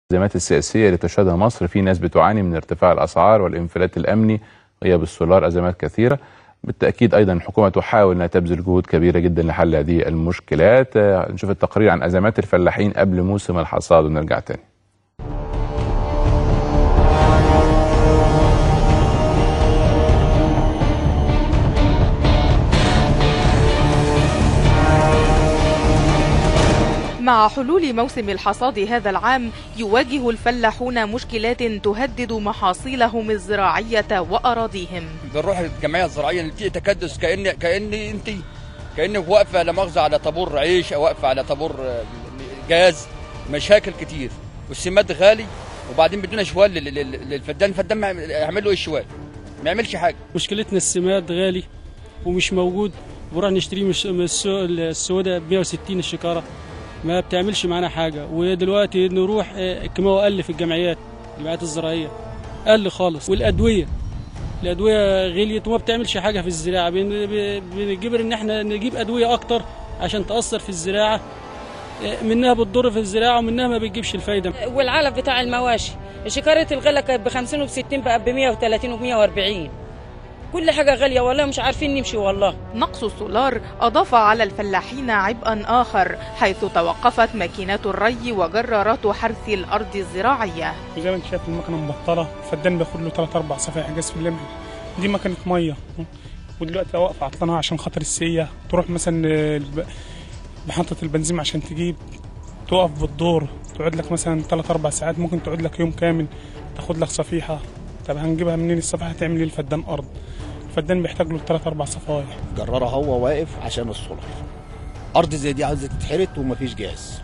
الازمات السياسيه اللي تشهدها مصر في ناس بتعاني من ارتفاع الاسعار والانفلات الامني وهي بالسولار ازمات كثيره بالتاكيد ايضا الحكومه تحاول انها تبذل جهود كبيره جدا لحل هذه المشكلات آه، نشوف التقرير عن ازمات الفلاحين قبل موسم الحصاد ونرجع تاني مع حلول موسم الحصاد هذا العام يواجه الفلاحون مشكلات تهدد محاصيلهم الزراعية وأراضيهم بنروح الجمعيه الزراعيه نلتقي تكدس كان كان انت كانك واقفه لا مؤاخذه على طابور عيش او واقفه على طابور آه، جاز مشاكل كتير والسماد غالي وبعدين بدون شوال لل- لل- للفدان الفدان ما يعمل له ايه الشوال ما يعملش حاجه مشكلتنا السماد غالي ومش موجود وراح نشتريه مش- من السوق السوداء ب 160 الشكاره ما بتعملش معانا حاجه ودلوقتي نروح آه، الكيماوي قل في الجمعيات الجمعيات الزراعيه قل خالص والادويه الادويه غليت وما بتعملش حاجه في الزراعه بن- ب- بنجبر ان احنا نجيب ادويه اكتر عشان تاثر في الزراعه آه، منها بتضر في الزراعه ومنها ما بتجيبش الفايده والعلف بتاع المواشي شكارة الغلة كانت ب 50 وب 60 بقى ب 130 وب 140 كل حاجة غالية والله مش عارفين نمشي والله نقص السولار أضاف على الفلاحين عبئا آخر حيث توقفت ماكينات الري وجرارات حرث الأرض الزراعية زي ما انت شايف المكنه مبطله الفدان بياخد له 3 4 صفائح جاز في اللمع دي مكنه ميه ودلوقتي لو واقفه عطلانه عشان خاطر السيه تروح مثلا الب- محطه البنزين عشان تجيب تقف بالدور تقعد لك مثلا 3 4 ساعات ممكن تقعد لك يوم كامل تاخد لك صفيحه طب هنجيبها منين الصفيحه تعمل ايه الفدان ارض الفدان بيحتاج له 3 4 صفايح جرارة هو واقف عشان السولار ارض زي دي عايزه تتحرت ومفيش جاز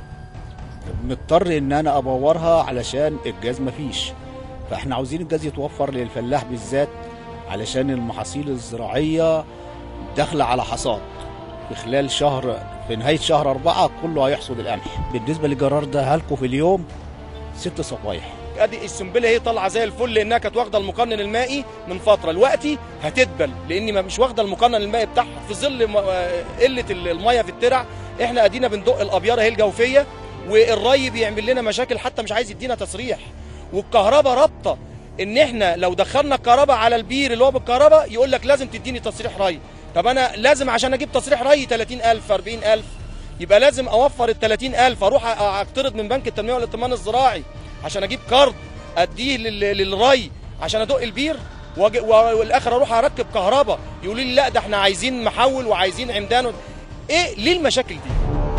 مضطر ان انا ابورها علشان الجاز مفيش فاحنا عاوزين الجاز يتوفر للفلاح بالذات علشان المحاصيل الزراعيه داخله على حصاد في خلال شهر في نهايه شهر أربعة كله هيحصد القمح بالنسبه للجرار ده هلكو في اليوم ست صفايح ادي السنبله هي طالعه زي الفل لانها كانت واخده المقنن المائي من فتره دلوقتي هتدبل لان ما مش واخده المقنن المائي بتاعها في ظل م- آه، قله ال- الميه في الترع احنا ادينا بندق الابيار اهي الجوفيه والري بيعمل لنا مشاكل حتى مش عايز يدينا تصريح والكهرباء رابطه ان احنا لو دخلنا الكهرباء على البير اللي هو بالكهرباء يقول لك لازم تديني تصريح ري طب انا لازم عشان اجيب تصريح ري 30000 40000 يبقى لازم اوفر ال 30000 اروح أ- اقترض من بنك التنميه والائتمان الزراعي عشان اجيب كارد اديه لل- للري عشان ادق البير وأجي- و- والاخر اروح اركب كهرباء يقولوا لي لا ده احنا عايزين محول وعايزين عمدان و- ايه ليه المشاكل دي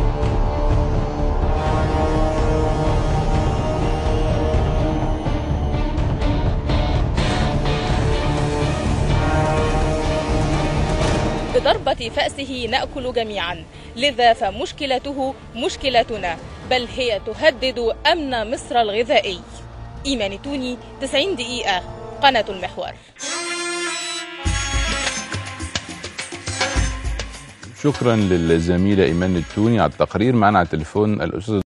بضربة فأسه نأكل جميعا لذا فمشكلته مشكلتنا بل هي تهدد أمن مصر الغذائي إيمان توني 90 دقيقة قناة المحور شكرا للزميله ايمان التوني على التقرير معنا على التليفون الاستاذ